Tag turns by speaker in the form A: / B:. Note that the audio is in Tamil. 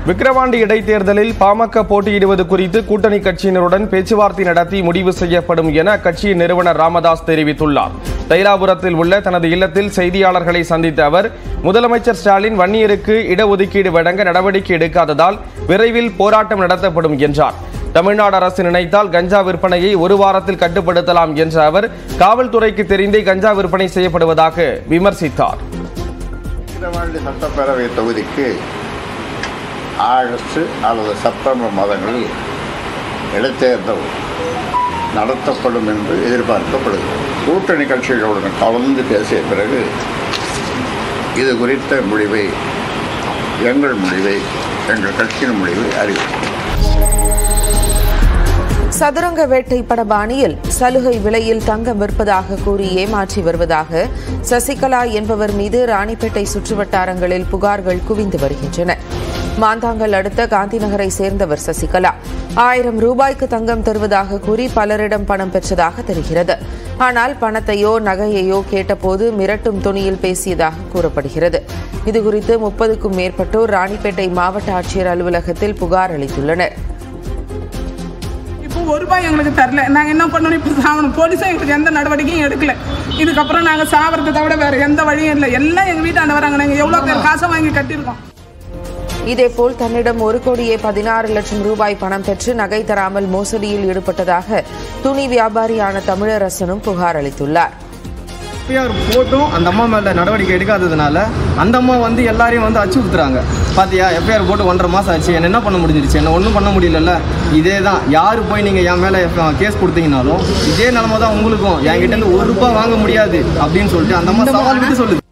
A: விக்கிரவாண்டி இடைத்தேர்தலில் பாமக போட்டியிடுவது குறித்து கூட்டணி கட்சியினருடன் பேச்சுவார்த்தை நடத்தி முடிவு செய்யப்படும் என அக்கட்சியின் நிறுவனர் ராமதாஸ் தெரிவித்துள்ளார் தைலாபுரத்தில் உள்ள தனது இல்லத்தில் செய்தியாளர்களை சந்தித்த அவர் முதலமைச்சர் ஸ்டாலின் வன்னியருக்கு இடஒதுக்கீடு வழங்க நடவடிக்கை எடுக்காததால் விரைவில் போராட்டம் நடத்தப்படும் என்றார் தமிழ்நாடு அரசு நினைத்தால் கஞ்சா விற்பனையை ஒரு வாரத்தில் கட்டுப்படுத்தலாம் என்ற அவர் காவல்துறைக்கு தெரிந்தே கஞ்சா விற்பனை செய்யப்படுவதாக விமர்சித்தார்
B: விக்கிரவாண்டி சட்டப்பேரவை தொகுதிக்கு ஆகஸ்ட் அல்லது செப்டம்பர் மாதங்களில் இடைத்தேர்தல் நடத்தப்படும் என்று எதிர்பார்க்கப்படுகிறது கூட்டணி கட்சிகளுடன் கலந்து பேசிய பிறகு இது குறித்த முடிவை எங்கள் முடிவை எங்கள் கட்சியின் முடிவை அறிவிப்போம்
C: சதுரங்க வேட்டை பட பாணியில் சலுகை விலையில் தங்கம் விற்பதாக கூறி ஏமாற்றி வருவதாக சசிகலா என்பவர் மீது ராணிப்பேட்டை சுற்றுவட்டாரங்களில் புகார்கள் குவிந்து வருகின்றன மாந்தாங்கல் அடுத்த காந்திநகரை சேர்ந்தவர் சசிகலா ஆயிரம் ரூபாய்க்கு தங்கம் தருவதாக கூறி பலரிடம் பணம் பெற்றதாக தெரிகிறது ஆனால் பணத்தையோ நகையையோ கேட்டபோது மிரட்டும் துணியில் பேசியதாக கூறப்படுகிறது இதுகுறித்து முப்பதுக்கும் மேற்பட்டோர் ராணிப்பேட்டை மாவட்ட ஆட்சியர் அலுவலகத்தில் புகார் அளித்துள்ளனர்
D: இப்போ ஒரு ரூபாய் எங்களுக்கு தரல நாங்கள் என்ன பண்ணணும் இப்போ சாகணும் போலீஸும் எங்களுக்கு எந்த நடவடிக்கையும் எடுக்கல இதுக்கப்புறம் நாங்கள் சாவறதை தவிர வேற எந்த வழியும் இல்லை எல்லாம் எங்கள் வீட்டாண்ட வராங்க நாங்கள் எவ்வளோ பேர் காசை வாங்கி கட்டியிருக்கோம்
C: இதேபோல் தன்னிடம் ஒரு கோடியே பதினாறு லட்சம் ரூபாய் பணம் பெற்று நகை தராமல் மோசடியில் ஈடுபட்டதாக துணி வியாபாரியான தமிழரசனும் புகார் அளித்துள்ளார்
E: எஃப்ஐஆர் போட்டும் அந்த அம்மா மேலே நடவடிக்கை எடுக்காததுனால அந்த அம்மா வந்து எல்லாரையும் வந்து அச்சு கொடுத்துறாங்க பாத்தியா எஃப்ஐஆர் போட்டு ஒன்றரை மாதம் ஆச்சு என்ன என்ன பண்ண முடிஞ்சிருச்சு என்ன ஒன்றும் பண்ண முடியலல்ல இதே தான் யார் போய் நீங்கள் என் மேலே கேஸ் கொடுத்தீங்கனாலும் இதே நிலமை தான் உங்களுக்கும் என்கிட்ட இருந்து ஒரு ரூபாய் வாங்க முடியாது அப்படின்னு சொல்லிட்டு அந்த அம்மா சவால் விட்டு சொல்லுது